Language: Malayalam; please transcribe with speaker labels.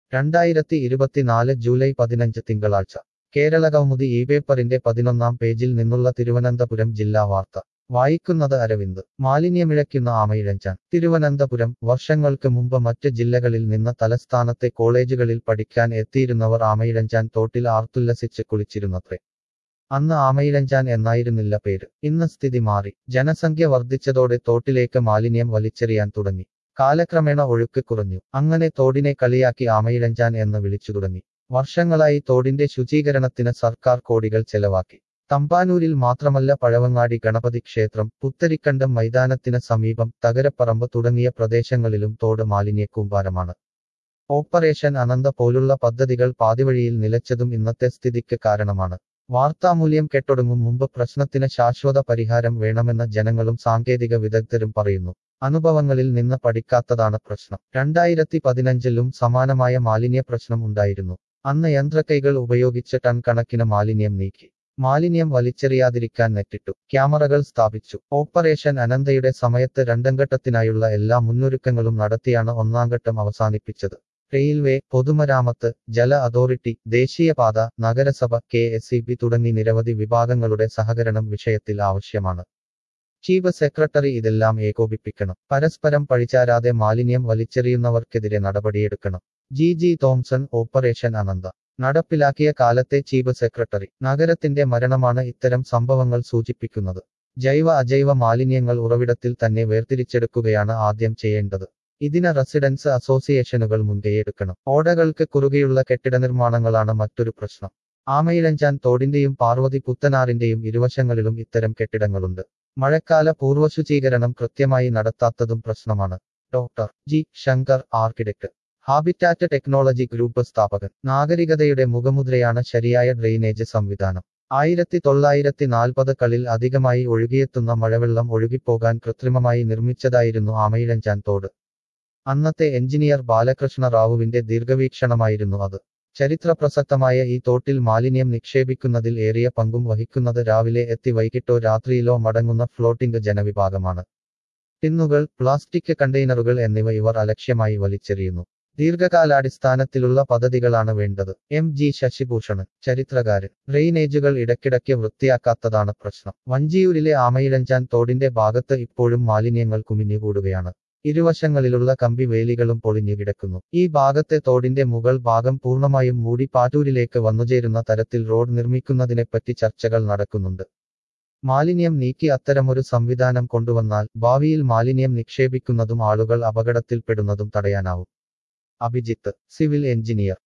Speaker 1: രണ്ടായിരത്തി ഇരുപത്തിനാല് ജൂലൈ പതിനഞ്ച് തിങ്കളാഴ്ച കേരള കൗമുദി ഈ പേപ്പറിന്റെ പതിനൊന്നാം പേജിൽ നിന്നുള്ള തിരുവനന്തപുരം ജില്ലാ വാർത്ത വായിക്കുന്നത് അരവിന്ദ് മാലിന്യമിഴയ്ക്കുന്ന ആമയിഴഞ്ചാൻ തിരുവനന്തപുരം വർഷങ്ങൾക്ക് മുമ്പ് മറ്റ് ജില്ലകളിൽ നിന്ന് തലസ്ഥാനത്തെ കോളേജുകളിൽ പഠിക്കാൻ എത്തിയിരുന്നവർ ആമയിഴഞ്ചാൻ തോട്ടിൽ ആർത്തുല്ലസിച്ച് കുളിച്ചിരുന്നത്രേ അന്ന് ആമയിഴഞ്ചാൻ എന്നായിരുന്നില്ല പേര് ഇന്ന് സ്ഥിതി മാറി ജനസംഖ്യ വർദ്ധിച്ചതോടെ തോട്ടിലേക്ക് മാലിന്യം വലിച്ചെറിയാൻ തുടങ്ങി കാലക്രമേണ ഒഴുക്ക് കുറഞ്ഞു അങ്ങനെ തോടിനെ കളിയാക്കി ആമയിഴഞ്ചാൻ എന്ന് വിളിച്ചു തുടങ്ങി വർഷങ്ങളായി തോടിന്റെ ശുചീകരണത്തിന് സർക്കാർ കോടികൾ ചെലവാക്കി തമ്പാനൂരിൽ മാത്രമല്ല പഴവങ്ങാടി ഗണപതി ക്ഷേത്രം പുത്തരിക്കണ്ടം മൈതാനത്തിന് സമീപം തകരപ്പറമ്പ് തുടങ്ങിയ പ്രദേശങ്ങളിലും തോട് മാലിന്യക്കൂമ്പാരമാണ് ഓപ്പറേഷൻ അനന്ത പോലുള്ള പദ്ധതികൾ പാതിവഴിയിൽ നിലച്ചതും ഇന്നത്തെ സ്ഥിതിക്ക് കാരണമാണ് വാർത്താമൂല്യം കെട്ടൊടുങ്ങും മുമ്പ് പ്രശ്നത്തിന് ശാശ്വത പരിഹാരം വേണമെന്ന് ജനങ്ങളും സാങ്കേതിക വിദഗ്ധരും പറയുന്നു അനുഭവങ്ങളിൽ നിന്ന് പഠിക്കാത്തതാണ് പ്രശ്നം രണ്ടായിരത്തി പതിനഞ്ചിലും സമാനമായ മാലിന്യ പ്രശ്നം ഉണ്ടായിരുന്നു അന്ന് യന്ത്രക്കൈകൾ ഉപയോഗിച്ച് ടൺ കണക്കിന് മാലിന്യം നീക്കി മാലിന്യം വലിച്ചെറിയാതിരിക്കാൻ നെറ്റിട്ടു ക്യാമറകൾ സ്ഥാപിച്ചു ഓപ്പറേഷൻ അനന്തയുടെ സമയത്ത് രണ്ടാംഘട്ടത്തിനായുള്ള എല്ലാ മുന്നൊരുക്കങ്ങളും നടത്തിയാണ് ഒന്നാംഘട്ടം അവസാനിപ്പിച്ചത് റെയിൽവേ പൊതുമരാമത്ത് ജല അതോറിറ്റി ദേശീയപാത നഗരസഭ കെ എസ് ഇ ബി തുടങ്ങി നിരവധി വിഭാഗങ്ങളുടെ സഹകരണം വിഷയത്തിൽ ആവശ്യമാണ് ചീഫ് സെക്രട്ടറി ഇതെല്ലാം ഏകോപിപ്പിക്കണം പരസ്പരം പഴിചാരാതെ മാലിന്യം വലിച്ചെറിയുന്നവർക്കെതിരെ നടപടിയെടുക്കണം G G Thomson operation Anantha നടപ്പിലാക്കിയ കാലത്തെ ചീഫ് സെക്രട്ടറി നഗരത്തിന്റെ മരണമാണ് ഇത്തരം സംഭവങ്ങൾ സൂചിപ്പിക്കുന്നത് ജൈവ അജൈവ മാലിന്യങ്ങൾ ഉറവിടത്തിൽ തന്നെ വേർതിരിച്ചെടുക്കുകയാണ് ആദ്യം ചെയ്യേണ്ടത് ഇതിന് റെസിഡൻസ് അസോസിയേഷനുകൾ മുൻകൈയെടുക്കണം ഓടകൾക്ക് കുറുകെയുള്ള കെട്ടിട നിർമ്മാണങ്ങളാണ് മറ്റൊരു പ്രശ്നം ആമയിഴഞ്ചാൻ തോടിന്റെയും പാർവതി പുത്തനാറിന്റെയും ഇരുവശങ്ങളിലും ഇത്തരം കെട്ടിടങ്ങളുണ്ട് മഴക്കാല പൂർവ്വശുചീകരണം കൃത്യമായി നടത്താത്തതും പ്രശ്നമാണ് doctor G Shankar architect habitat technology group സ്ഥാപകൻ നാഗരികതയുടെ മുഖമുദ്രയാണ് ശരിയായ ഡ്രെയിനേജ് സംവിധാനം ആയിരത്തി തൊള്ളായിരത്തി നാൽപ്പത് കളിൽ അധികമായി ഒഴുകിയെത്തുന്ന മഴവെള്ളം ഒഴുകിപ്പോകാൻ കൃത്രിമമായി നിർമ്മിച്ചതായിരുന്നു ആമയിഴഞ്ചാൻ തോട് അന്നത്തെ എഞ്ചിനീയർ ബാലകൃഷ്ണ റാവുവിന്റെ ദീർഘവീക്ഷണമായിരുന്നു അത് ചരിത്ര പ്രസക്തമായ ഈ തോട്ടിൽ മാലിന്യം നിക്ഷേപിക്കുന്നതിൽ ഏറിയ പങ്കും വഹിക്കുന്നത് രാവിലെ എത്തി വൈകിട്ടോ രാത്രിയിലോ മടങ്ങുന്ന ഫ്ലോട്ടിംഗ് ജനവിഭാഗമാണ് ടിന്നുകൾ പ്ലാസ്റ്റിക് കണ്ടെയ്നറുകൾ എന്നിവ ഇവർ അലക്ഷ്യമായി വലിച്ചെറിയുന്നു ദീർഘകാലാടിസ്ഥാനത്തിലുള്ള പദ്ധതികളാണ് വേണ്ടത് എം ജി ശശിഭൂഷണൻ ചരിത്രകാരൻ ഡ്രെയിനേജുകൾ ഇടയ്ക്കിടയ്ക്ക് വൃത്തിയാക്കാത്തതാണ് പ്രശ്നം വഞ്ചിയൂരിലെ ആമയിഴഞ്ചാൻ തോടിന്റെ ഭാഗത്ത് ഇപ്പോഴും മാലിന്യങ്ങൾ കുമിഞ്ഞുകൂടുകയാണ് ഇരുവശങ്ങളിലുള്ള കമ്പി വേലികളും പൊളിഞ്ഞു കിടക്കുന്നു ഈ ഭാഗത്തെ തോടിന്റെ മുകൾ ഭാഗം പൂർണ്ണമായും മൂടി പാറ്റൂരിലേക്ക് വന്നുചേരുന്ന തരത്തിൽ റോഡ് നിർമ്മിക്കുന്നതിനെപ്പറ്റി ചർച്ചകൾ നടക്കുന്നുണ്ട് മാലിന്യം നീക്കി അത്തരമൊരു സംവിധാനം കൊണ്ടുവന്നാൽ ഭാവിയിൽ മാലിന്യം നിക്ഷേപിക്കുന്നതും ആളുകൾ അപകടത്തിൽപ്പെടുന്നതും തടയാനാവും അഭിജിത്ത് സിവിൽ എഞ്ചിനീയർ